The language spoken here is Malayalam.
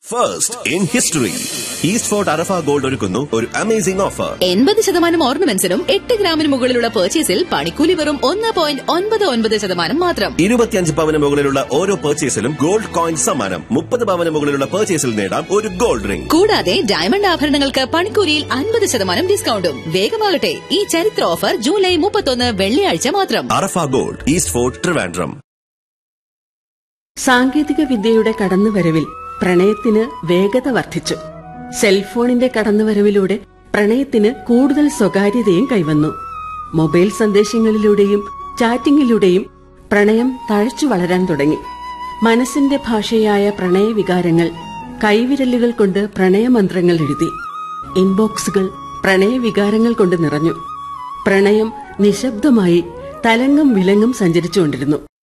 first in history east fort Arafa gold ഒരുക്കുന്നു ഒരു അമേസിംഗ് ഓഫർ എൺപത് ശതമാനം ഓർണമെന്റ്സിനും എട്ട് ഗ്രാമിന് മുകളിലുള്ള പർച്ചേസിൽ പണിക്കൂലി വെറും ഒന്ന് പോയിന്റ് ഒൻപത് ഒൻപത് ശതമാനം മാത്രം ഇരുപത്തിയഞ്ച് പവന് മുകളിലുള്ള ഓരോ പർച്ചേസിലും ഗോൾഡ് കോയിൻ സമ്മാനം മുപ്പത് പവന് മുകളിലുള്ള പർച്ചേസിൽ നേടാം ഒരു ഗോൾഡ് റിംഗ് കൂടാതെ ഡയമണ്ട് ആഭരണങ്ങൾക്ക് പണിക്കൂലിയിൽ അൻപത് ശതമാനം ഡിസ്കൗണ്ടും വേഗമാകട്ടെ ഈ ചരിത്ര ഓഫർ ജൂലൈ മുപ്പത്തൊന്ന് വെള്ളിയാഴ്ച മാത്രം Arafa gold east fort Trivandrum സാങ്കേതിക വിദ്യയുടെ കടന്നുവരവിൽ പ്രണയത്തിന് വേഗത വർദ്ധിച്ചു സെൽഫോണിന്റെ കടന്നുവരവിലൂടെ പ്രണയത്തിന് കൂടുതൽ സ്വകാര്യതയും കൈവന്നു മൊബൈൽ സന്ദേശങ്ങളിലൂടെയും ചാറ്റിംഗിലൂടെയും പ്രണയം തഴച്ചു വളരാൻ തുടങ്ങി മനസ്സിന്റെ ഭാഷയായ പ്രണയവികാരങ്ങൾ കൈവിരലുകൾ കൊണ്ട് പ്രണയമന്ത്രങ്ങൾ എഴുതി ഇൻബോക്സുകൾ പ്രണയവികാരങ്ങൾ കൊണ്ട് നിറഞ്ഞു പ്രണയം നിശബ്ദമായി തലങ്ങും വിലങ്ങും സഞ്ചരിച്ചുകൊണ്ടിരുന്നു